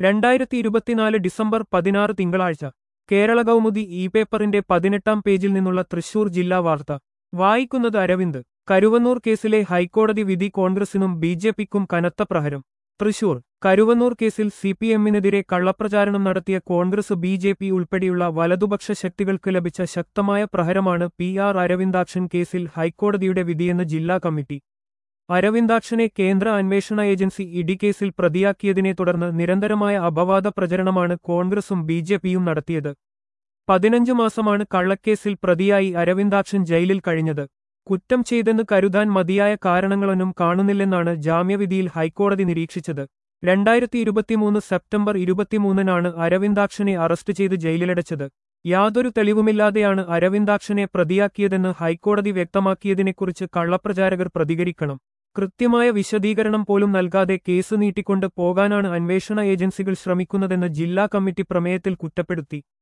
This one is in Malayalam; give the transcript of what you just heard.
രണ്ടായിരത്തി ഇരുപത്തിനാല് ഡിസംബർ പതിനാറ് തിങ്കളാഴ്ച കേരള കൗമുദി ഇ പേപ്പറിന്റെ പതിനെട്ടാം പേജിൽ നിന്നുള്ള തൃശൂർ ജില്ലാ വാർത്ത വായിക്കുന്നത് അരവിന്ദ് കരുവന്നൂർ കേസിലെ ഹൈക്കോടതി വിധി കോൺഗ്രസിനും ബി ജെ പിക്കും കനത്ത പ്രഹരം തൃശൂർ കരുവന്നൂർ കേസിൽ സി പി എമ്മിനെതിരെ കള്ളപ്രചാരണം നടത്തിയ കോൺഗ്രസ് ബി ജെ പി ഉൾപ്പെടെയുള്ള വലതുപക്ഷ ശക്തികൾക്ക് ലഭിച്ച ശക്തമായ പ്രഹരമാണ് പി ആർ അരവിന്ദാക്ഷൻ കേസിൽ ഹൈക്കോടതിയുടെ വിധിയെന്ന് ജില്ലാ കമ്മിറ്റി അരവിന്ദാക്ഷനെ കേന്ദ്ര അന്വേഷണ ഏജൻസി ഇഡി കേസിൽ പ്രതിയാക്കിയതിനെ തുടർന്ന് നിരന്തരമായ അപവാദ പ്രചരണമാണ് കോൺഗ്രസും ബി ജെ പിയും നടത്തിയത് പതിനഞ്ചു മാസമാണ് കള്ളക്കേസിൽ പ്രതിയായി അരവിന്ദാക്ഷൻ ജയിലിൽ കഴിഞ്ഞത് കുറ്റം ചെയ്തെന്ന് കരുതാൻ മതിയായ കാരണങ്ങളൊന്നും കാണുന്നില്ലെന്നാണ് ജാമ്യവിധിയിൽ ഹൈക്കോടതി നിരീക്ഷിച്ചത് രണ്ടായിരത്തി ഇരുപത്തിമൂന്ന് സെപ്റ്റംബർ ഇരുപത്തിമൂന്നിനാണ് അരവിന്ദാക്ഷനെ അറസ്റ്റ് ചെയ്ത് ജയിലിലടച്ചത് യാതൊരു തെളിവുമില്ലാതെയാണ് അരവിന്ദാക്ഷനെ പ്രതിയാക്കിയതെന്ന് ഹൈക്കോടതി വ്യക്തമാക്കിയതിനെക്കുറിച്ച് കള്ളപ്രചാരകർ പ്രതികരിക്കണം കൃത്യമായ വിശദീകരണം പോലും നൽകാതെ കേസ് നീട്ടിക്കൊണ്ട് പോകാനാണ് അന്വേഷണ ഏജൻസികൾ ശ്രമിക്കുന്നതെന്ന് ജില്ലാ കമ്മിറ്റി പ്രമേയത്തിൽ കുറ്റപ്പെടുത്തി